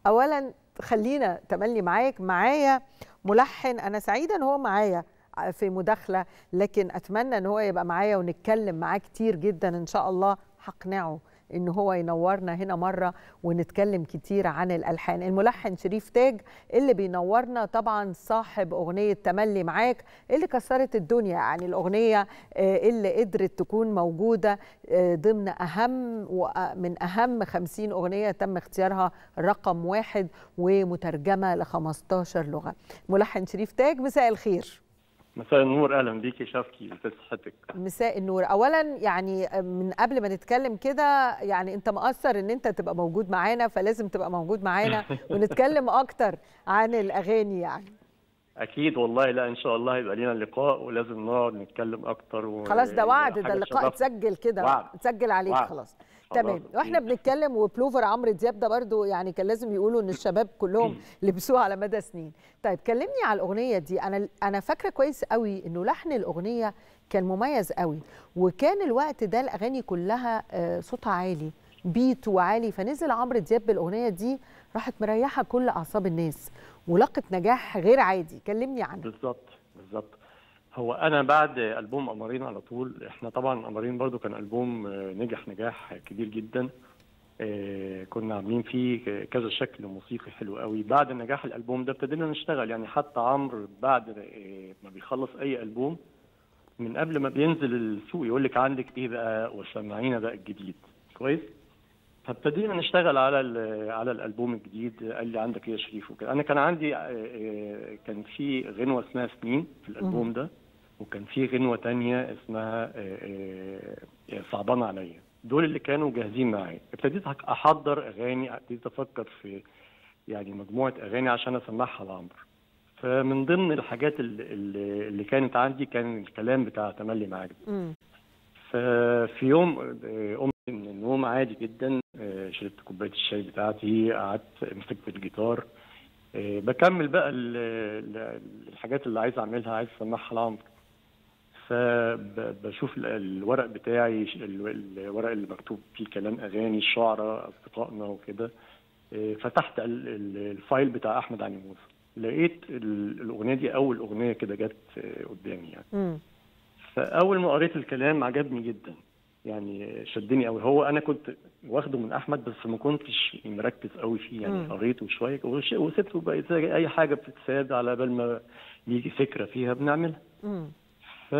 اولا خلينا تملي معاك معايا ملحن انا سعيده ان هو معايا في مداخله لكن اتمنى ان هو يبقى معايا ونتكلم معاه كتير جدا ان شاء الله هقنعه ان هو ينورنا هنا مره ونتكلم كتير عن الالحان الملحن شريف تاج اللي بينورنا طبعا صاحب اغنيه تملي معاك اللي كسرت الدنيا يعني الاغنيه اللي قدرت تكون موجوده ضمن اهم من اهم 50 اغنيه تم اختيارها رقم واحد ومترجمه ل 15 لغه ملحن شريف تاج مساء الخير مساء النور اهلا بيكي شافكي بصحتك مساء النور اولا يعني من قبل ما نتكلم كده يعني انت مقصر ان انت تبقى موجود معانا فلازم تبقى موجود معانا ونتكلم اكتر عن الاغاني يعني اكيد والله لا ان شاء الله يبقى لينا لقاء ولازم نقعد نتكلم اكتر و... خلاص ده وعد ده اللقاء اتسجل كده اتسجل عليك وعد. خلاص تمام واحنا بنتكلم وبلوفر عمرو دياب ده برضو يعني كان لازم يقولوا ان الشباب كلهم لبسوها على مدى سنين طيب كلمني على الاغنيه دي انا انا فاكره كويس قوي انه لحن الاغنيه كان مميز قوي وكان الوقت ده الاغاني كلها صوتها عالي بيت وعالي فنزل عمرو دياب بالاغنيه دي راحت مريحه كل اعصاب الناس ولقت نجاح غير عادي كلمني عنها بالظبط بالظبط هو انا بعد البوم قمرين على طول احنا طبعا قمرين برضو كان البوم نجح نجاح كبير جدا كنا عاملين فيه كذا شكل موسيقي حلو قوي بعد نجاح الالبوم ده ابتدينا نشتغل يعني حتى عمرو بعد ما بيخلص اي البوم من قبل ما بينزل السوق يقول لك عندك ايه بقى وسمعينا بقى الجديد كويس فابتدينا نشتغل على على الالبوم الجديد قال لي عندك ايه يا شريف وكده انا كان عندي كان في غنوه اسمها سنين في الالبوم ده وكان في غنوه تانية اسمها صعبانه عليا دول اللي كانوا جاهزين معايا ابتديت احضر اغاني ابتديت افكر في يعني مجموعه اغاني عشان اسمعها لعمرو فمن ضمن الحاجات اللي, اللي كانت عندي كان الكلام بتاع تملي معاك ففي يوم قمت من النوم عادي جدا شربت كوبايه الشاي بتاعتي قعدت مسكت الجيتار بكمل بقى الحاجات اللي عايز اعملها عايز اسمعها لعمرو فبشوف الورق بتاعي الورق اللي مكتوب فيه كلام اغاني الشعراء اصدقائنا وكده فتحت الفايل بتاع احمد علي موسى لقيت الاغنيه دي اول اغنيه كده جت قدامي يعني م. فاول ما قريت الكلام عجبني جدا يعني شدني قوي هو انا كنت واخده من احمد بس ما كنتش مركز قوي فيه يعني قريته شويه وسبته بقى زي اي حاجه بتتساب على بال ما يجي فكره فيها بنعملها ف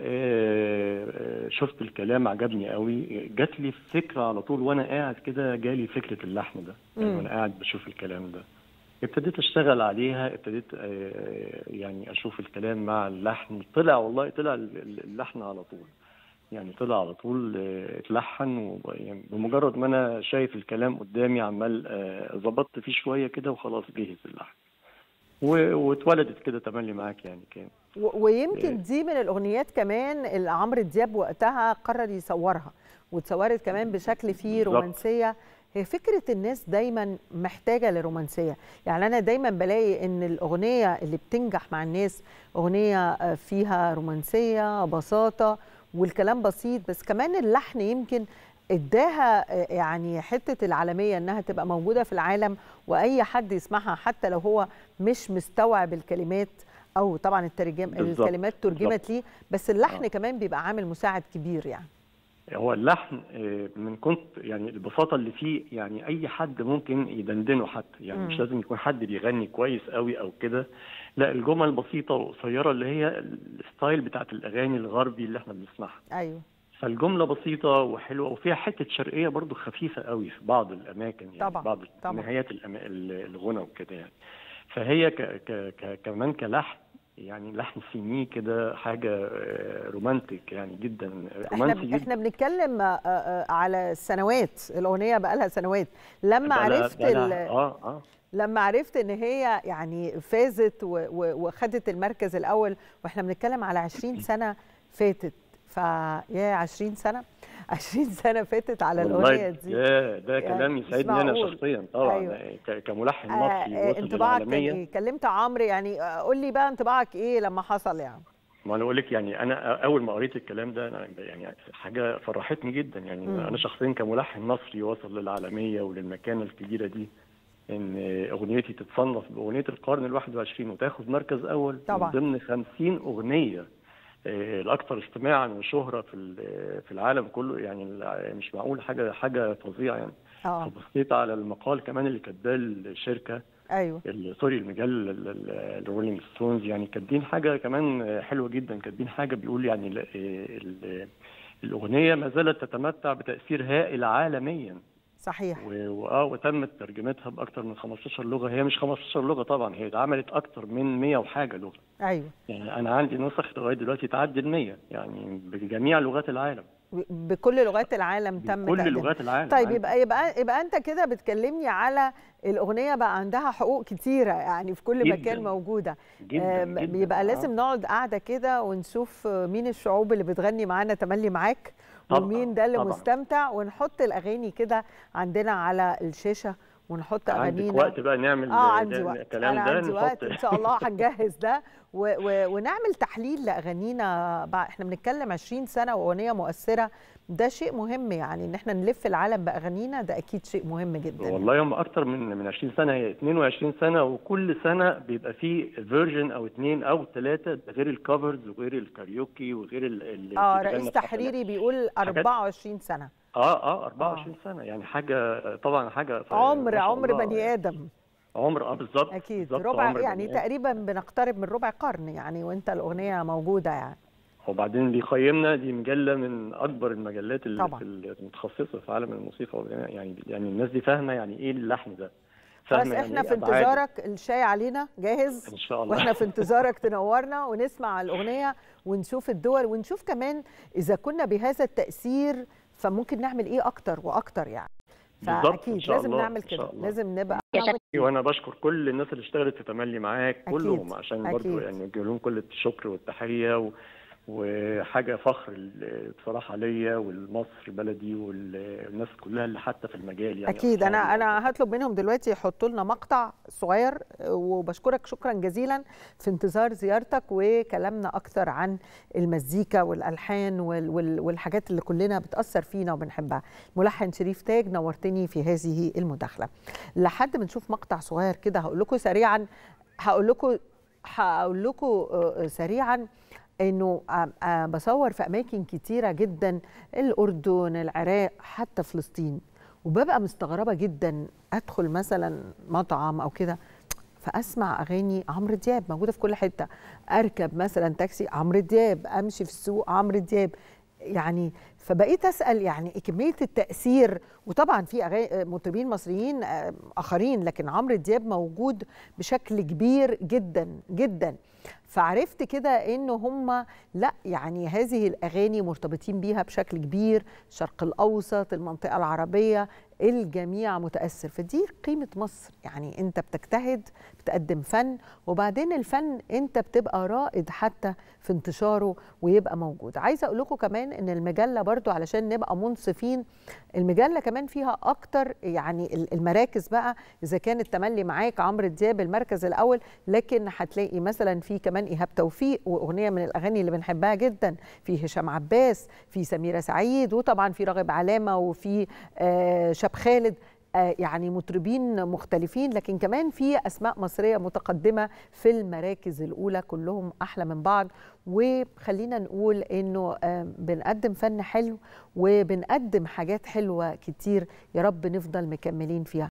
شفت الكلام عجبني قوي جات لي فكره على طول وانا قاعد كده جالي فكره اللحن ده يعني وانا قاعد بشوف الكلام ده ابتديت اشتغل عليها ابتديت يعني اشوف الكلام مع اللحن طلع والله طلع اللحن على طول يعني طلع على طول اتلحن يعني بمجرد ما انا شايف الكلام قدامي عمال ظبطت فيه شويه كده وخلاص جهز اللحن واتولدت كده تملي معاك يعني كان ويمكن دي من الاغنيات كمان اللي عمرو دياب وقتها قرر يصورها واتصورت كمان بشكل فيه رومانسيه هي فكره الناس دايما محتاجه لرومانسيه يعني انا دايما بلاقي ان الاغنيه اللي بتنجح مع الناس اغنيه فيها رومانسيه بساطه والكلام بسيط بس كمان اللحن يمكن اداها يعني حته العالميه انها تبقى موجوده في العالم واي حد يسمعها حتى لو هو مش مستوعب الكلمات او طبعا الترجم الكلمات ترجمت ليه بس اللحن آه. كمان بيبقى عامل مساعد كبير يعني هو اللحن من كنت يعني البساطه اللي فيه يعني اي حد ممكن يدندنه حتى يعني م. مش لازم يكون حد بيغني كويس قوي او كده لا الجمل بسيطه وقصيره اللي هي الستايل بتاعت الاغاني الغربي اللي احنا بنسمعها ايوه فالجمله بسيطه وحلوه وفيها حته شرقيه برضو خفيفه قوي في بعض الاماكن يعني طبعا بعض طبعا نهايات الغنى وكده يعني فهي ك ك ك كمان كلحن يعني لحن سيني كده حاجه رومانتك يعني جدا رومانسي احنا احنا بنتكلم على سنوات الاغنيه بقى لها سنوات لما عرفت بقالها اه اه لما عرفت ان هي يعني فازت وخدت المركز الاول واحنا بنتكلم على 20 سنه فاتت فيا 20 سنه 20 سنه فاتت على الاغنيه دي يا ده كلام يسعدني انا شخصيا طبعا أيوة. كملحن مصري آه وصل انطباعك ايه كلمت عمرو يعني قول لي بقى انطباعك ايه لما حصل يعني ما انا اقول لك يعني انا اول ما قريت الكلام ده أنا يعني حاجه فرحتني جدا يعني م. انا شخصيا كملحن مصري وصل للعالميه وللمكانه الكبيره دي ان اغنيتي تتصنف باغنيه القرن ال 21 وتاخد مركز اول طبعا. من ضمن 50 اغنيه آه، الاكثر استماعا وشهره في ال- في العالم كله يعني الع- مش معقول حاجه حاجه فظيعه يعني اه فبصيت على المقال كمان اللي كاتباه الشركه ايوه ال- سوري المجله الرولينج ستونز يعني كاتبين حاجه كمان حلوه جدا كاتبين حاجه بيقول يعني ال- ال- الاغنيه ما زالت تتمتع بتاثير هائل عالميا صحيح و- واه وتمت ترجمتها باكثر من 15 لغه هي مش 15 لغه طبعا هي اتعملت اكثر من 100 وحاجه لغه ايوه يعني انا عندي نسخ لغايه دلوقتي تعدي ال 100 يعني بجميع لغات العالم بكل لغات العالم تم كل تقديمها. لغات العالم طيب عندي. يبقى يبقى يبقى انت كده بتكلمني على الاغنيه بقى عندها حقوق كتيره يعني في كل جداً. مكان موجوده جدا, آم، جداً. بيبقى آه. لازم نقعد قاعده كده ونشوف مين الشعوب اللي بتغني معانا تملي معاك طبعاً، ومين ده اللي طبعاً. مستمتع ونحط الاغاني كده عندنا على الشاشه ونحط عندك اغانينا وقت بقى نعمل اه عندي ده- وقت الكلام انا ده عندي وقت نحط ان شاء الله هنجهز ده و و ونعمل تحليل لاغانينا بقى احنا بنتكلم 20 سنه واغنيه مؤثره ده شيء مهم يعني ان احنا نلف العالم باغانينا ده اكيد شيء مهم جدا والله هم اكتر من من 20 سنه هي 22 سنه وكل سنه بيبقى فيه فيرجن او اثنين او ثلاثه ده غير الكفرز وغير الكاريوكي وغير ال- اللي اه بيتغنى رئيس في حفلات. تحريري بيقول حاجات- 24 سنه اه اه 24 سنه يعني حاجه طبعا حاجه ف- عمر ما شاء عمر الله بني ادم عمر اه بالظبط اكيد بالظبط ربع عمر يعني بني آدم. تقريبا بنقترب من ربع قرن يعني وانت الاغنيه موجوده يعني وبعدين بيقيمنا دي مجله من اكبر المجلات اللي طبعا. في المتخصصه في عالم الموسيقى والغناء. يعني يعني الناس دي فاهمه يعني ايه اللحن ده خلاص فاهمة يعني احنا إيه في أبعاده. انتظارك الشاي علينا جاهز ان شاء الله واحنا في انتظارك تنورنا ونسمع الاغنيه ونشوف الدول ونشوف كمان اذا كنا بهذا التاثير فممكن نعمل ايه اكتر واكتر يعني بالظبط، إن فاكيد شاء لازم الله، نعمل إن شاء كده الله. لازم نبقى وانا بشكر كل الناس اللي اشتغلت في تملي معاك أكيد، كلهم عشان برضو أكيد. يعني نوجه لهم كل الشكر والتحيه و... وحاجه فخر ال- بصراحه ليا والمصر بلدي والناس كلها اللي حتى في المجال يعني اكيد انا أصحابي. انا هطلب منهم دلوقتي يحطوا لنا مقطع صغير وبشكرك شكرا جزيلا في انتظار زيارتك وكلامنا اكتر عن المزيكا والالحان وال- وال- والحاجات اللي كلنا بتاثر فينا وبنحبها ملحن شريف تاج نورتني في هذه المداخله لحد ما نشوف مقطع صغير كده هقول لكم سريعا هقول لكم هقول لكم آه، سريعا انه آه، آه، بصور في اماكن كتيره جدا الاردن العراق حتى فلسطين وببقى مستغربه جدا ادخل مثلا مطعم او كده فاسمع اغاني عمرو دياب موجوده في كل حته اركب مثلا تاكسي عمرو دياب امشي في السوق عمرو دياب يعني فبقيت اسال يعني إيه كميه التاثير وطبعا في أغاني مطربين مصريين آه، اخرين لكن عمرو دياب موجود بشكل كبير جدا جدا فعرفت كده انه هم لا يعني هذه الاغاني مرتبطين بيها بشكل كبير الشرق الاوسط المنطقه العربيه الجميع متاثر فدي قيمه مصر يعني انت بتجتهد بتقدم فن وبعدين الفن انت بتبقى رائد حتى في انتشاره ويبقى موجود عايزه اقول لكم كمان ان المجله برضو علشان نبقى منصفين المجله كمان فيها اكتر يعني ال- المراكز بقى اذا كان التملي معاك عمرو دياب المركز الاول لكن هتلاقي مثلا في كمان ايهاب توفيق واغنيه من الاغاني اللي بنحبها جدا في هشام عباس في سميره سعيد وطبعا في راغب علامه وفي آه شاب خالد آه، يعني مطربين مختلفين لكن كمان في اسماء مصريه متقدمه في المراكز الاولى كلهم احلى من بعض وخلينا نقول انه آه، بنقدم فن حلو وبنقدم حاجات حلوه كتير يا رب نفضل مكملين فيها